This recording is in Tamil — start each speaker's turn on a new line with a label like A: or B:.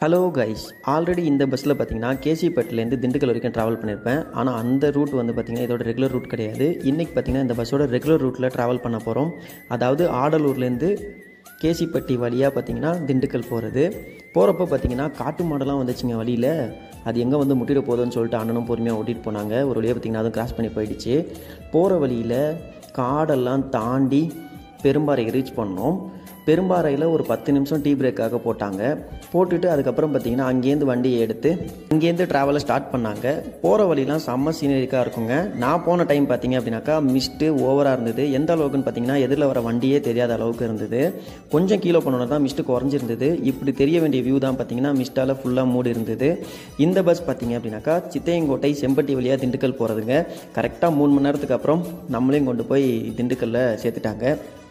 A: ஹலோ கைஸ் ஆல்ரெடி இந்த பஸ்ஸில் பார்த்தீங்கன்னா கேசிப்பேட்டிலேருந்து திண்டுக்கல் வரைக்கும் ட்ராவல் பண்ணியிருப்பேன் ஆனால் அந்த ரூட் வந்து பார்த்திங்கன்னா இதோட ரெகுலர் ரூட் கிடையாது இன்றைக்கி பார்த்தீங்கன்னா இந்த பஸ்ஸோட ரெகுலர் ரூட்டில் ட்ராவல் பண்ண போகிறோம் அதாவது ஆடலூர்லேருந்து கேசிப்பட்டி வழியாக பார்த்தீங்கன்னா திண்டுக்கல் போகிறது போகிறப்ப பார்த்தீங்கன்னா காட்டு மாடெல்லாம் வந்துச்சுங்க வழியில் அது எங்கே வந்து முட்டிட போகுதுன்னு சொல்லிட்டு அண்ணனும் பொறுமையாக ஓட்டிகிட்டு போனாங்க ஒரு வழியாக பார்த்தீங்கன்னா அதுவும் கிராஸ் பண்ணி போயிடுச்சு போகிற வழியில் காடெல்லாம் தாண்டி பெரும்பாறை ரீச் பண்ணோம் பெரும்பாறையில் ஒரு பத்து நிமிஷம் டீ பிரேக்காக போட்டாங்க போட்டுட்டு அதுக்கப்புறம் பார்த்தீங்கன்னா அங்கேருந்து வண்டியை எடுத்து அங்கேருந்து ட்ராவலை ஸ்டார்ட் பண்ணாங்க போகிற வழிலாம் செம்ம சீனரிக்காக இருக்குங்க நான் போன டைம் பார்த்தீங்க அப்படின்னாக்கா மிஸ்ட்டு ஓவராக இருந்தது எந்த அளவுக்குன்னு பார்த்தீங்கன்னா எதிரில் வர வண்டியே தெரியாத அளவுக்கு இருந்தது கொஞ்சம் கீழே போனோன்னா தான் மிஸ்ட்டு குறைஞ்சிருந்தது இப்படி தெரிய வேண்டிய வியூ தான் பார்த்தீங்கன்னா மிஸ்ட்டால் ஃபுல்லாக மூடி இருந்தது இந்த பஸ் பார்த்தீங்க அப்படின்னாக்கா சித்தையங்கோட்டை செம்பட்டி வழியாக திண்டுக்கல் போகிறதுங்க கரெக்டாக மூணு மணி நேரத்துக்கு அப்புறம் நம்மளையும் கொண்டு போய் திண்டுக்கல்லில் சேர்த்துட்டாங்க